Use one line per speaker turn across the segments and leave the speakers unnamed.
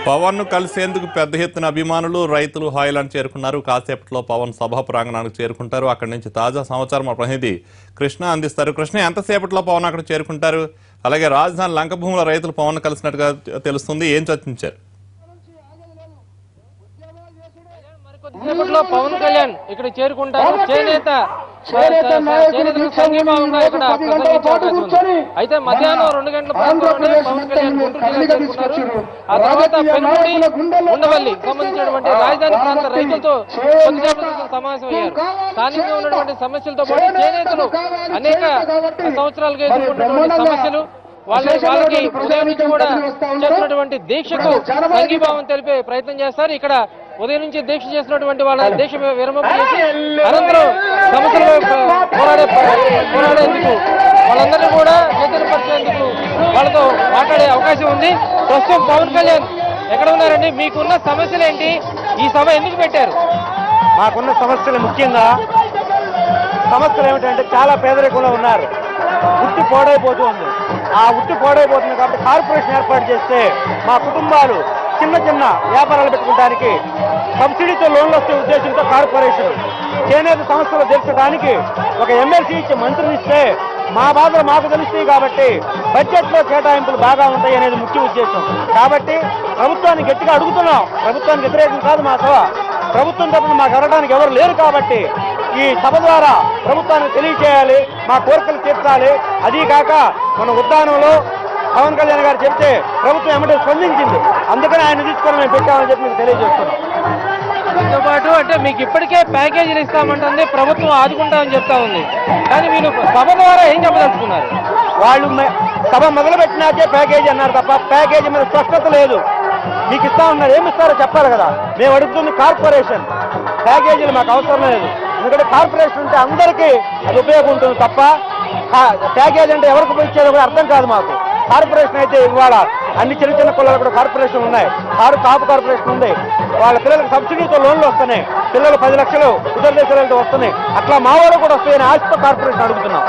పవన్ ను కలిసేందుకు పెద్ద ఎత్తున అభిమానులు రైతులు హాయిలాండ్ చేరుకున్నారు కాసేపట్లో పవన్ సభా ప్రాంగణానికి చేరుకుంటారు అక్కడి నుంచి తాజా సమాచారం మా ప్రతినిధి కృష్ణ అందిస్తారు కృష్ణ ఎంతసేపట్లో పవన్ అక్కడ చేరుకుంటారు అలాగే రాజధాని లంకభూముల రైతులు పవన్ కలిసినట్టుగా తెలుస్తుంది ఏం చర్చించారు
మరికొద్దిసేపట్లో పవన్ కళ్యాణ్ ఇక్కడ చేరుకుంటారు చేనేత చేనేతకు సంఘీభావంగా ఇక్కడ ప్రసంగించే అవకాశం ఉంది అయితే మధ్యాహ్నం రెండు గంటల ప్రాంతంలోనే పవన్ కళ్యాణ్ గుంటూరు జిల్లా చేరుకున్నారు ఆ తర్వాత పెనుగొండి ఉండవల్లి సంబంధించినటువంటి రాజధాని ప్రాంత రైతులతో కొద్దిసేపటి క్రితం సమావేశం అయ్యారు స్థానికంగా ఉన్నటువంటి సమస్యలతో పాటు చేనేతలు అనేక సంవత్సరాలుగా ఎదుర్కొన్నటువంటి సమస్యలు వాళ్ళ వాళ్ళకి ఉదయం నుంచి కూడా చేస్తున్నటువంటి దీక్షకు సంఘీభావం తెలిపే ప్రయత్నం చేస్తారు ఇక్కడ ఉదయం నుంచి దీక్ష చేసినటువంటి వాళ్ళ దీక్ష విరమణ చేసి అనంతరం సమస్యలు పోరాడే పోరాడేందుకు వాళ్ళందరినీ కూడా చైతన్యపరిచేందుకు వాళ్ళతో మాట్లాడే అవకాశం ఉంది ప్రస్తుతం పవన్ కళ్యాణ్ ఎక్కడ ఉన్నారండి మీకున్న సమస్యలు ఏంటి ఈ సభ ఎందుకు పెట్టారు
మాకున్న సమస్యలు ముఖ్యంగా సమస్యలు ఏమిటంటే చాలా పేదరికంలో ఉన్నారు ఉట్టి పోడైపోతుంది ఆ ఉట్టి పోడైపోతుంది కాబట్టి కార్పొరేషన్ ఏర్పాటు చేస్తే మా కుటుంబాలు చిన్న చిన్న వ్యాపారాలు పెట్టుకోవడానికి సబ్సిడీతో లోన్లు వస్తే ఉద్దేశంతో కార్పొరేషన్ చేనేత సంస్థలు తీర్చడానికి ఒక ఎమ్మెల్సీ ఇచ్చి మంత్రిని ఇస్తే మా బాధలు మాకు తెలుస్తాయి కాబట్టి బడ్జెట్ లో కేటాయింపులు బాగా ఉంటాయి అనేది ముఖ్య ఉద్దేశం కాబట్టి ప్రభుత్వాన్ని గట్టిగా అడుగుతున్నాం ప్రభుత్వానికి వ్యతిరేకం కాదు మా సభ ప్రభుత్వం తరఫున మాకు అడగడానికి ఎవరు లేరు కాబట్టి ఈ సభ ద్వారా ప్రభుత్వానికి తెలియచేయాలి మా కోరికలు తీర్చాలి అదీ కాక మన ఉద్యానంలో పవన్ కళ్యాణ్ గారు చెప్తే ప్రభుత్వం ఏమంటే స్పందించింది అందుకని ఆయన తీసుకొని మేము పెట్టామని చెప్పి మీకు తెలియజేస్తున్నాం
దీంతో పాటు అంటే మీకు ఇప్పటికే ప్యాకేజీలు ఇస్తామంటుంది ప్రభుత్వం ఆదుకుంటామని చెప్తా ఉంది కానీ మీరు సభ ద్వారా ఏం చెప్పదలుచుకున్నారు
వాళ్ళు మె- సభ మొదలు పెట్టినాకే ప్యాకేజీ అన్నారు తప్ప ప్యాకేజీ మీద స్పష్టత లేదు మీకు ఇస్తా ఉన్నారు ఏమి ఇస్తారో చెప్పాలి కదా మేము అడుగుతుంది కార్పొరేషన్ ప్యాకేజీలు మాకు అవసరం లేదు ఎందుకంటే కార్పొరేషన్ ఉంటే అందరికీ అది ఉపయోగం ఉంటుంది తప్ప కా- ప్యాకేజ్ అంటే ఎవరికి ఇచ్చేది కూడా అర్థం కాదు మాకు కార్పొరేషన్ అయితే ఇవాళ అన్ని చిన్న చిన్న కులాలు కూడా కార్పొరేషన్ ఉన్నాయి కారు కాపు కార్పొరేషన్ ఉంది వాళ్ళ పిల్లలకు సబ్సిడీతో లోన్లు వస్తున్నాయి పిల్లలు పది లక్షలు ఇతర దేశాలతో వస్తున్నాయి అట్లా మా వాళ్ళు కూడా వస్తాయని ఆశతో కార్పొరేషన్ అడుగుతున్నాం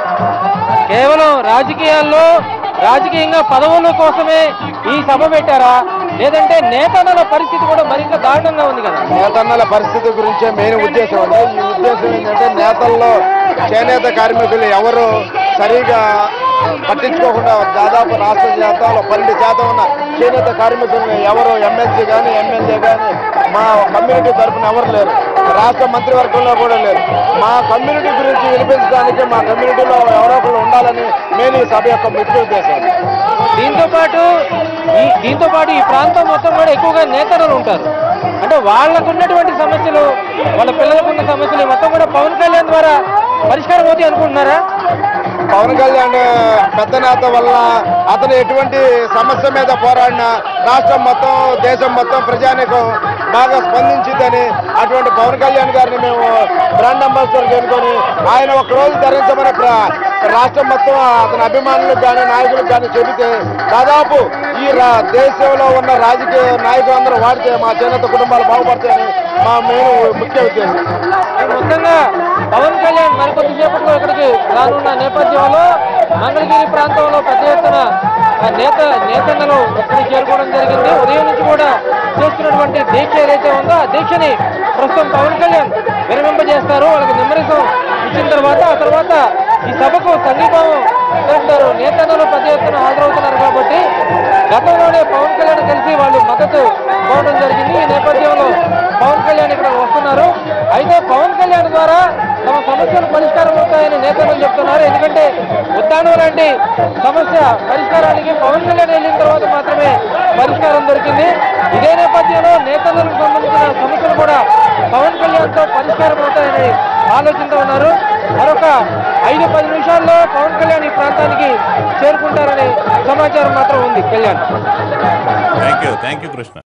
కేవలం రాజకీయాల్లో రాజకీయంగా పదవుల కోసమే ఈ సభ పెట్టారా లేదంటే నేతల పరిస్థితి కూడా మరింత దారుణంగా ఉంది కదా
నేతన్నల పరిస్థితి గురించే మెయిన్ ఉద్దేశం అండి ఈ ఉద్దేశం ఏంటంటే నేతల్లో చేనేత కార్మికులు ఎవరు సరిగా పట్టించుకోకుండా దాదాపు రాష్ట్ర శాతంలో పన్నెండు శాతం ఉన్న చేనేత కార్మికులు ఎవరు ఎమ్మెల్సీ కానీ ఎమ్మెల్యే కానీ మా కమ్యూనిటీ తరఫున ఎవరు లేరు రాష్ట్ర మంత్రివర్గంలో కూడా లేరు మా కమ్యూనిటీ గురించి వినిపించడానికి మా కమ్యూనిటీలో ఎవరో ఒకరు ఉండాలని మెయిన్ ఈ సభ యొక్క ముఖ్య ఉద్దేశం
దీంతో పాటు ఈ దీంతో పాటు ఈ ప్రాంతం మొత్తం కూడా ఎక్కువగా నేతలు ఉంటారు అంటే వాళ్ళకు ఉన్నటువంటి సమస్యలు వాళ్ళ పిల్లలకు ఉన్న సమస్యలు ఈ మొత్తం కూడా పవన్ కళ్యాణ్ ద్వారా పరిష్కారం అవుతాయి అనుకుంటున్నారా
పవన్ కళ్యాణ్ పెద్ద నేత వల్ల అతను ఎటువంటి సమస్య మీద పోరాడినా రాష్ట్రం మొత్తం దేశం మొత్తం ప్రజానికం బాగా స్పందించిందని అటువంటి పవన్ కళ్యాణ్ గారిని మేము బ్రాండ్ అంబాసిడర్ చేసుకొని ఆయన ఒక రోజు ధరించమని ప్ర- రాష్ట్రం మొత్తం అతని అభిమానులకు కానీ నాయకులకు కానీ చెబితే దాదాపు ఈ రా- దేశంలో ఉన్న రాజకీయ నాయకులందరూ వాడితే మా చేనేత కుటుంబాలు బాగుపడతాయని మా మెయిన్ ముఖ్య ఉద్దేశం
మొత్తంగా పవన్ కళ్యాణ్ మరికొద్దిసేపట్లో ఇక్కడికి రానున్న నేపథ్యంలో మంగళగిరి ప్రాంతంలో పెద్ద ఎత్తున ఆ, నేత నేతన్నలు ఇక్కడికి చేరుకోవడం జరిగింది ఉదయం నుంచి కూడా చేస్తున్నటువంటి దీక్ష ఏదైతే ఉందో ఆ దీక్షని ప్రస్తుతం పవన్ కళ్యాణ్ విరమింపజేస్తారు వాళ్ళకి నిమ్మరసం ఇచ్చిన తర్వాత ఆ తర్వాత ఈ సభకు సంఘీభావం తెలుపుతారు నేతన్నలు పెద్ద ఎత్తున హాజరవుతున్నారు కాబట్టి గతంలోనే పవన్ కళ్యాణ్ కలిసి వాళ్ళు మద్దతు పోవడం జరిగింది ఈ నేపథ్యంలో పవన్ కళ్యాణ్ ఇక్కడ వస్తున్నారు అయితే పవన్ కళ్యాణ్ ద్వారా తమ సమస్యలు పరిష్కారం అవుతాయని నేతలు చెప్తున్నారు ఎందుకంటే ఉద్దానం లాంటి సమస్య పరిష్కారానికి పవన్ కళ్యాణ్ వెళ్ళిన తర్వాత మాత్రమే పరిష్కారం దొరికింది ఇదే నేపథ్యంలో నేతలకు సంబంధించిన సమస్యలు కూడా పవన్ కళ్యాణ్ తో పరిష్కారం అవుతాయని ఆలోచిస్తూ ఉన్నారు మరొక ఐదు పది నిమిషాల్లో పవన్ కళ్యాణ్ ఈ ప్రాంతానికి చేరుకుంటారనే సమాచారం మాత్రం ఉంది Kalyan
thank you thank you Krishna